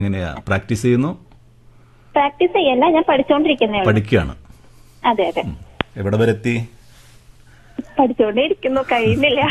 എങ്ങനെയാ പ്രാക്ടീസ് ചെയ്യുന്നു പ്രാക്ടീസ് ചെയ്യല്ല ഞാൻ പഠിച്ചുകൊണ്ടിരിക്കുന്നേ ഉള്ളൂ പഠിക്കുകയാണ് അതെ അതെ എവിടെ വരെ എത്തി പഠിച്ചുകൊണ്ടേ ഇരിക്കുന്നു കഴിയുന്നില്ല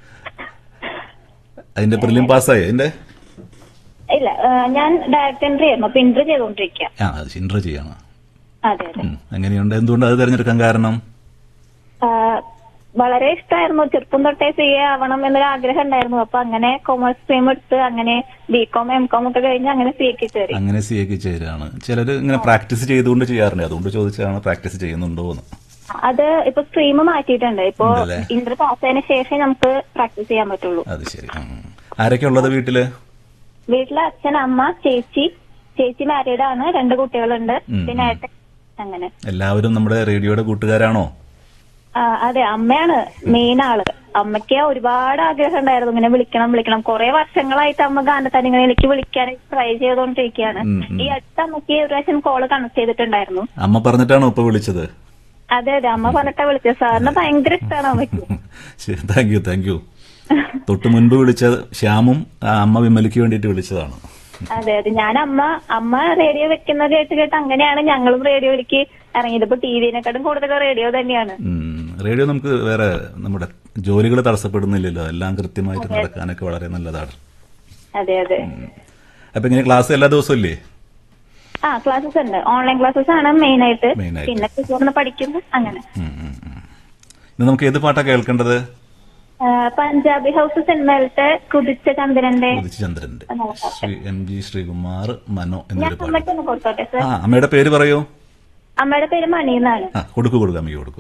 അതിന്റെ പ്രിലിം പാസ്സായി അതിന്റെ ഇല്ല ആ, ഞാൻ ഡയറക്റ്റ് എൻട്രി ആയിരുന്നു അപ്പൊ എൻട്രി ചെയ്തോണ്ടിരിക്കുക ആ അത് ഇന്റർ ചെയ്യാണ് അതെ അതെ ഉം. എങ്ങനെയുണ്ട് എന്തുകൊണ്ട് അത് തിരഞ്ഞെടുക്കാൻ കാരണം ആ, വളരെ ഇഷ്ടമായിരുന്നു ചെറുപ്പം തൊട്ടേ സി എ ആവണം എന്നൊരു ആഗ്രഹം ഉണ്ടായിരുന്നു അപ്പൊ അങ്ങനെ കൊമേഴ്സ് സ്ട്രീം എടുത്ത് അങ്ങനെ ബി കോം എം കോം ഒക്കെ കഴിഞ്ഞ് അങ്ങനെ സി എക്ക് കയറി അങ്ങനെ സി എക്ക് ചേരാണ് ചിലര് ഇങ്ങനെ പ്രാക്ടീസ് ചെയ്തുകൊണ്ട് ചെയ്യാറുണ്ട് അതുകൊണ്ട് ചോദിച്ചാണ് പ്രാക്ടീസ് ചെയ്യുന്നുണ്ടോ എന്ന് അത് ഇപ്പൊ സ്ട്രീം മാറ്റിയിട്ടുണ്ട് ഇപ്പൊ ഉണ്ടല്ലേ? ഇന്റർ പാസ്സതിന് ശേഷം നമുക്ക് പ്രാക്ടീസ് ചെയ്യാൻ പറ്റുള്ളൂ അത് ശരി ഉം. ആരൊക്കെ ഉള്ളത് വീട്ടില് വീട്ടിലെ അച്ഛൻ അമ്മ ചേച്ചി ചേച്ചി മാരീഡ് ആണ് രണ്ട് കുട്ടികളുണ്ട് ഉം, പിന്നെ ഉം. ഏട്ടൻ അങ്ങനെ എല്ലാവരും നമ്മുടെ റേഡിയോയുടെ കൂട്ടുകാരാണോ ആ, അതെ അമ്മയാണ് മെയിൻ ആള് അമ്മയ്ക്ക് ഒരുപാട് ആഗ്രഹം ഉണ്ടായിരുന്നു ഇങ്ങനെ വിളിക്കണം വിളിക്കണം കുറെ വർഷങ്ങളായിട്ട് അമ്മ ഗാനത്താൻ ഇങ്ങനെ എനിക്ക് വിളിക്കാൻ ട്രൈ ചെയ്തുകൊണ്ടിരിക്കുകയാണ് ഉം, ഉം. ഈ അടുത്ത അമ്മയ്ക്ക് ഒരു പ്രാവശ്യം കോള് കണക്ട് ചെയ്തിട്ടുണ്ടായിരുന്നു അമ്മ പറഞ്ഞിട്ടാണോ ഇപ്പൊ വിളിച്ചത് അതെ അതെ അമ്മ പറഞ്ഞിട്ടാ വിളിച്ചത് സാറിന് ഭയങ്കര ഇഷ്ടമാണ് അമ്മയ്ക്ക് താങ്ക് യു താങ്ക് യു തൊട്ട് മുൻപ് വിളിച്ച ശ്യാമും ആ അമ്മ വിമലിക്ക് വേണ്ടിയിട്ട് വിളിച്ചതാണ് അതെ അതെ ഞാൻ അമ്മ അമ്മ റേഡിയോ വെക്കുന്നത് കേട്ട് കേട്ട് അങ്ങനെയാണ് ഞങ്ങളും റേഡിയോയിലേക്ക് ഇറങ്ങിയത് ഇപ്പൊ ടി വിനെക്കാട്ടും കൂടുതൽ റേഡിയോ തന്നെയാണ് ഉം. റേഡിയോ നമുക്ക് വേറെ നമ്മുടെ ജോലികൾ തടസ്സപ്പെടുന്നില്ലല്ലോ എല്ലാം കൃത്യമായിട്ട് നടക്കാനൊക്കെ വളരെ നല്ലതാണ് അതെ അതെ അപ്പൊ ഇങ്ങനെ ക്ലാസ് എല്ലാ ദിവസവും ഇല്ലേ ആ ക്ലാസ്സസ് ഉണ്ട് ഓൺലൈൻ ക്ലാസ്സസ് ആണ് മെയിൻ ആയിട്ട് Main ആയിട്ട്. പിന്നെ കുട്ടികളൊന്ന് പഠിക്കുന്നു അങ്ങനെ ഉം, ഉം, ഉം. ഇന്ന് നമുക്ക് ഏത് പാട്ടാ കേൾക്കേണ്ടത് ആ, പഞ്ചാബി ഹൗസ് സിനിമയിലത്തെ കുതിച്ച ചന്ദ്രന്റെ ഉദിച്ചന്ദ്രന്റെ നല്ല പാട്ട്. ശ്രീ എം ജി ശ്രീകുമാർ മനോ ഞാൻ എന്നൊരു പാട്ട് അമ്മയ്ക്ക് ഒന്ന് കൊടുത്തോട്ടെ സർ ആ അമ്മയുടെ പേര് പറയൂ അമ്മയുടെ പേര് മണി എന്നാണ് ആ കൊടുക്കൂ കൊടുക്കൂ അമ്മയ്ക്ക് കൊടുക്കൂ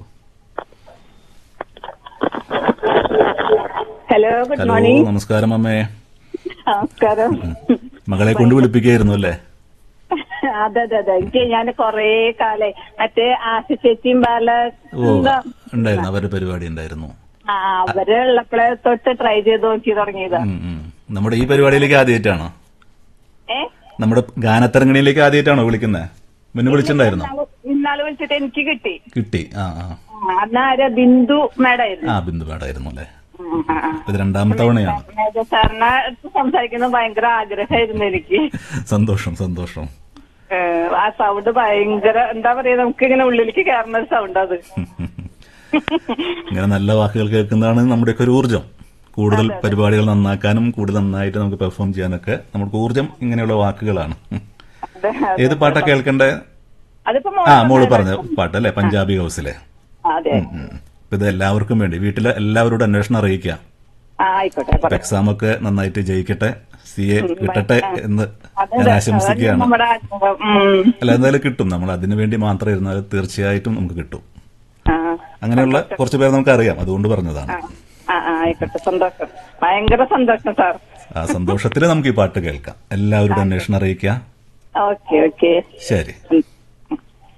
ഹലോ ഗുഡ് ഹലോ മോർണിംഗ് നമസ്കാരം അമ്മേ നമസ്കാരം മകളെ കൊണ്ട് വിളിപ്പിക്കായിരുന്നു അല്ലേ അതെ അതെ അതെ എനിക്ക് ഞാൻ കൊറേ കാലായി മറ്റേ ആശ ചേച്ചിയും ബാല ഓ ഉണ്ടായിരുന്നു അവരുടെ പരിപാടി ഉണ്ടായിരുന്നു ആ, അവര് ഉള്ളപ്പോഴേ തൊട്ട് ട്രൈ ചെയ്ത് നോക്കി തുടങ്ങിയതാ ഉം, ഉം. നമ്മുടെ ഈ പരിപാടിയിലേക്ക് ആദ്യമായിട്ടാണോ ഏ നമ്മുടെ ഗാനത്തരങ്ങണിയിലേക്ക് ആദ്യമായിട്ടാണോ വിളിക്കുന്നത് മുന്നേ വിളിച്ചിട്ടുണ്ടായിരുന്നോ ഇന്നാള് ഇന്നാള് വിളിച്ചിട്ട് എനിക്ക് കിട്ടി കിട്ടി ആ ആ ആ, അന്ന് ആരാ ബിന്ദു മേഡായിരുന്നു ആ ബിന്ദു മേടായിരുന്നു അല്ലേ ഇത് രണ്ടാമത്തെ തവണയാണ് സാറിനെ സംസാരിക്കുന്നത് ഭയങ്കര ആഗ്രഹമായിരുന്നു എനിക്ക് സന്തോഷം സന്തോഷം ഏ, ആ സൗണ്ട് ഭയങ്കര എന്താ പറയാ നമുക്ക് ഇങ്ങനെ ഉള്ളിലേക്ക് കയറുന്ന ഒരു സൗണ്ട് അത് ഇങ്ങനെ നല്ല വാക്കുകൾ കേൾക്കുന്നതാണ് നമ്മുടെയൊക്കെ ഒരു ഊർജം കൂടുതൽ പരിപാടികൾ നന്നാക്കാനും കൂടുതൽ നന്നായിട്ട് നമുക്ക് പെർഫോം ചെയ്യാനൊക്കെ നമുക്ക് ഊർജം ഇങ്ങനെയുള്ള വാക്കുകളാണ് അതെ ഏത് പാട്ടാ കേൾക്കണ്ടേ അതിപ്പോ ആ മോള് മോള് പറഞ്ഞ പാട്ട് അല്ലേ പഞ്ചാബി ഹൗസിലെ അതെ ഉം. അപ്പൊ ഇത് എല്ലാവർക്കും വേണ്ടി വീട്ടിലെ എല്ലാവരോടും അന്വേഷണം അറിയിക്കാം ആ ആയിക്കോട്ടെ അപ്പൊ എക്സാം ഒക്കെ നന്നായിട്ട് ജയിക്കട്ടെ സി എ കിട്ടട്ടെ എന്ന് അതെ, ഞാൻ അതെ. ആശംസിക്കുകയാണ് നമ്മുടെ ആഗ്രഹം. ഉം. അല്ല എന്തായാലും കിട്ടും നമ്മൾ അതിനു വേണ്ടി മാത്രം ഇരുന്നാൽ തീർച്ചയായിട്ടും നമുക്ക് കിട്ടും ആ. അങ്ങനെയുള്ള കുറച്ച് പേരെ നമുക്ക് അറിയാം അതുകൊണ്ട് പറഞ്ഞതാണ് ആ, ആ, ആ, ആയിക്കോട്ടെ സന്തോഷം ഭയങ്കര സന്തോഷം സാർ ആ സന്തോഷത്തിൽ നമുക്ക് ഈ പാട്ട് കേൾക്കാം എല്ലാവരോടും അന്വേഷണം അറിയിക്കാം ഓക്കെ ഓക്കെ ശരി ഉം.